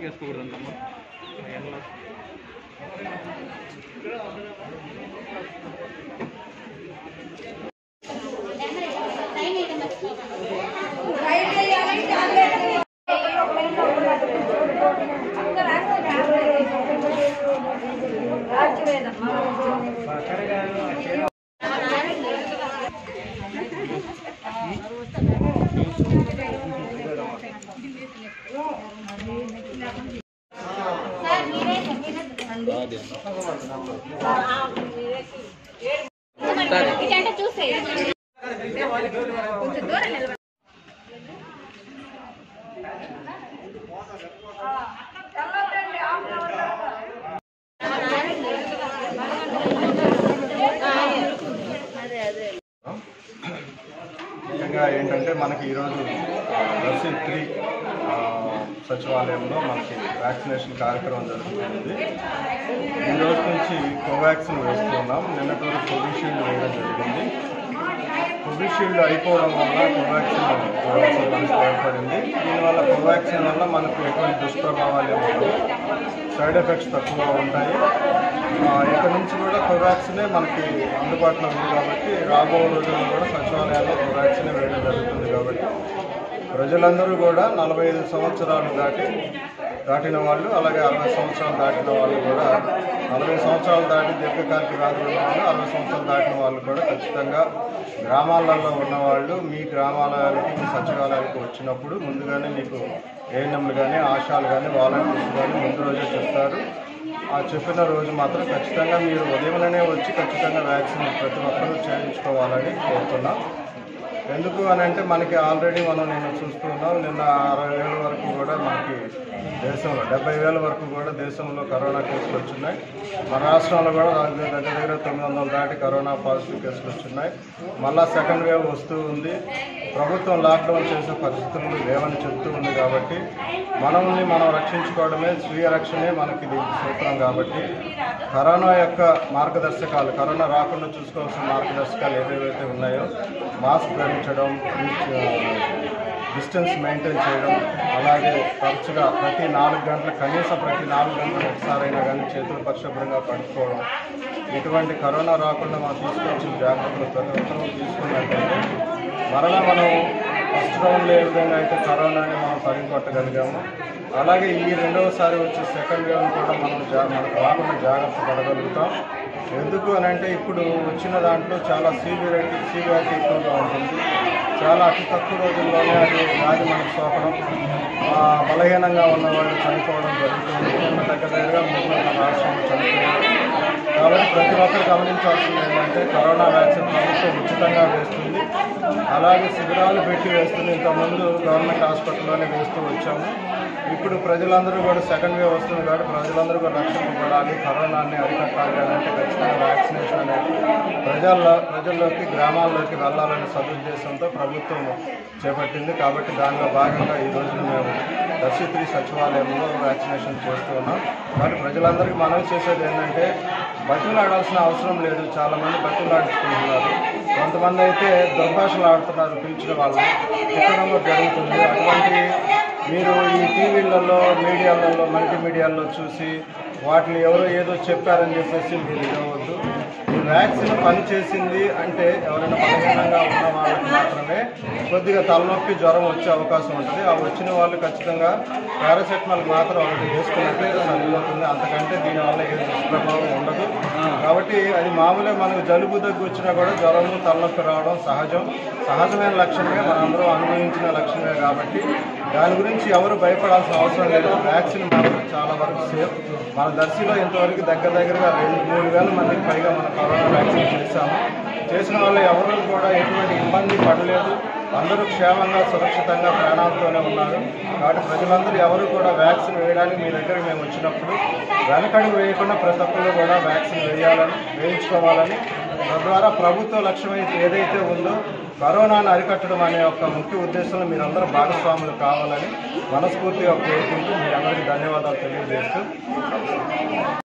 వేసుకోకూడదు అంతమ్మా ఎండలో ఇటంటే చూసే కొంచెం దూరం నిలబడి ముఖ్యంగా ఏంటంటే మనకి ఈరోజు దర్శి త్రీ ఆ, సచివాలయంలో మనకి వ్యాక్సినేషన్ కార్యక్రమం జరుగుతుంది ఈ రోజు నుంచి కోవాక్సిన్ వేస్తున్నాం నిన్నటి వరకు కోవిషీల్డ్ వేయడం జరిగింది కోవిషీల్డ్ అయిపోవడం వల్ల కోవాక్సిన్ వేయాల్సిన పరిస్థితి ఏర్పడింది దీనివల్ల కోవాక్సిన్ వల్ల మనకు ఎటువంటి దుష్ప్రభావాలు ఏమి ఉండవు సైడ్ ఎఫెక్ట్స్ తక్కువ ఉంటాయి ఆ, ఇక్కడ నుంచి కూడా కోవాక్సినే మనకి అందుబాటులో ఉంది కాబట్టి రాబో రోజుల్లో కూడా సచివాలయాల్లో కోవాక్సినే వేయడం జరుగుతుంది కాబట్టి ప్రజలందరూ కూడా నలభై ఐదు సంవత్సరాలు దాటి దాటిన వాళ్ళు అలాగే అరవై సంవత్సరాలు దాటిన వాళ్ళు కూడా నలభై సంవత్సరాలు దాటి దీర్ఘకాలిక వ్యాధులు ఉన్న వాళ్ళు అరవై సంవత్సరాలు దాటిన వాళ్ళు కూడా ఖచ్చితంగా గ్రామాలలో ఉన్నవాళ్ళు మీ గ్రామాలకి మీ సచివాలయానికి వచ్చినప్పుడు ముందుగానే మీకు ఏఎన్ఎంలు కానీ ఆశాలు కానీ వాలంటీర్స్ కానీ ముందు రోజే చెప్తారు ఆ చెప్పిన రోజు మాత్రం ఖచ్చితంగా మీరు ఉదయంలోనే వచ్చి ఖచ్చితంగా వ్యాక్సిన్ ప్రతి ఒక్కరూ చేయించుకోవాలని కోరుతున్నాం ఎందుకు అని అంటే మనకి ఆల్రెడీ మనం నిన్న చూస్తున్నాం నిన్న అరవై వేల వరకు కూడా మనకి దేశంలో డెబ్బై వేల వరకు కూడా దేశంలో కరోనా కేసులు వచ్చినాయి మన రాష్ట్రంలో కూడా దగ్గర దగ్గర దగ్గర తొమ్మిది వందల దాటి కరోనా పాజిటివ్ కేసులు వచ్చినాయి మళ్ళా సెకండ్ వేవ్ వస్తూ ఉంది ప్రభుత్వం లాక్డౌన్ చేసే పరిస్థితులు లేవని చెప్తూ ఉంది కాబట్టి మనల్ని మనం రక్షించుకోవడమే స్వీయ రక్షణే మనకి దీనికి సూత్రం కాబట్టి కరోనా యొక్క మార్గదర్శకాలు కరోనా రాకుండా చూసుకోవాల్సిన మార్గదర్శకాలు ఏవేవైతే ఉన్నాయో మాస్క్ ధరించడం డిస్టెన్స్ మెయింటైన్ చేయడం అలాగే తరచుగా ప్రతి నాలుగు గంటల కనీసం ప్రతి నాలుగు గంటలకు ఒకసారైనా కానీ చేతులు పరిశుభ్రంగా పట్టుకోవడం ఇటువంటి కరోనా రాకుండా మనం తీసుకోవాల్సిన జాగ్రత్తలు ప్రతి ఒక్కరూ తీసుకున్నట్టయితే మరలా మనం ఫస్ట్ రౌండ్లో ఏ విధంగా అయితే కరోనాని మనం తరిమికొట్టగలిగాము అలాగే ఈ రెండవసారి వచ్చే సెకండ్ వేవ్ కూడా మనం జా మనకు రాకుండా జాగ్రత్త పడగలుగుతాం ఎందుకు అని అంటే ఇప్పుడు వచ్చిన దాంట్లో చాలా సీవియరిటీ సీవియారిటీ ఎక్కువగా ఉంటుంది చాలా అతి తక్కువ రోజుల్లోనే అది వ్యాధి మనకు సోకడం ఆ, బలహీనంగా ఉన్న వాళ్ళు చనిపోవడం జరుగుతుంది నిన్న దగ్గర దగ్గరగా మూడు వందల రాష్ట్రంలో చనిపోయారు కాబట్టి ప్రతి ఒక్కరు గమనించాల్సింది ఏంటంటే కరోనా వ్యాక్సిన్ ప్రభుత్వం ఉచితంగా వేస్తుంది అలాగే శిబిరాలు పెట్టి వేస్తుంది ఇంతకుముందు గవర్నమెంట్ హాస్పిటల్లోనే వేస్తూ వచ్చాము ఇప్పుడు ప్రజలందరూ కూడా సెకండ్ వేవ్ వస్తుంది కాబట్టి ప్రజలందరూ కూడా రక్షణ పడాలి కరోనాని అరికట్టాలి అని అంటే ఖచ్చితంగా వ్యాక్సినేషన్ అనేది ప్రజల్లో ప్రజల్లోకి గ్రామాల్లోకి వెళ్ళాలనే సదుద్దేశంతో ప్రభుత్వం చేపట్టింది కాబట్టి దానిలో భాగంగా ఈ రోజున మేము దర్శిత్రి సచివాలయంలో వ్యాక్సినేషన్ చేస్తూ ఉన్నాం కాబట్టి ప్రజలందరికీ మనవి చేసేది ఏంటంటే బతులాడాల్సిన అవసరం లేదు చాలా మంది బతులాడుకుంటున్నారు కొంతమంది అయితే దుర్భాషలు ఆడుతున్నారు పిలిచిన వాళ్ళు తిట్టడం కూడా జరుగుతుంది అటువంటి మీరు ఈ టీవీలలో మీడియాలలో మల్టీమీడియాల్లో చూసి వాటిని ఎవరో ఏదో చెప్పారని చెప్పేసి మీరు ఇవ్వవద్దు ఈ వ్యాక్సిన్ పనిచేసింది అంటే ఎవరైనా బలహీనంగా ఉన్న వాళ్ళకి మాత్రమే కొద్దిగా తలనొప్పి జ్వరం వచ్చే అవకాశం ఉంటుంది ఆ వచ్చిన వాళ్ళు ఖచ్చితంగా పారాసెటమాల్ మాత్రం ఒకటి వేసుకున్నట్లయితే సరిపోతుంది అంతకంటే దీనివల్ల ఏ దుష్ప్రభావం ఉండదు కాబట్టి అది మామూలుగా మనకు జలుబు దగ్గు వచ్చినా కూడా జ్వరము తలనొప్పి రావడం సహజం సహజమైన లక్షణమే మనందరం అనుభవించిన లక్షణమే కాబట్టి దాని గురించి ఎవరు భయపడాల్సిన అవసరం లేదు వ్యాక్సిన్ మాత్రం చాలా వరకు సేఫ్ మన దర్శిలో ఇంతవరకు దగ్గర దగ్గరగా రెండు మూడు వేల మందికి పైగా మన కరోనా వ్యాక్సిన్ చేశాము చేసిన వాళ్ళు ఎవరు కూడా ఎటువంటి ఇబ్బంది పడలేదు అందరూ క్షేమంగా సురక్షితంగా ప్రాణాలతోనే ఉన్నారు కాబట్టి ప్రజలందరూ ఎవరు కూడా వ్యాక్సిన్ వేయడానికి మీ దగ్గర మేము వచ్చినప్పుడు వెనకడుగు వేయకుండా ప్రతి ఒక్కరు కూడా వ్యాక్సిన్ వేయాలని వేయించుకోవాలని తద్వారా ప్రభుత్వ లక్ష్యం అయితే ఏదైతే ఉందో కరోనాను అరికట్టడం అనే ఒక ముఖ్య ఉద్దేశంలో మీరందరూ భాగస్వాములు కావాలని మనస్ఫూర్తిగా కోరుకుంటూ మీ అందరికీ ధన్యవాదాలు తెలియజేస్తూ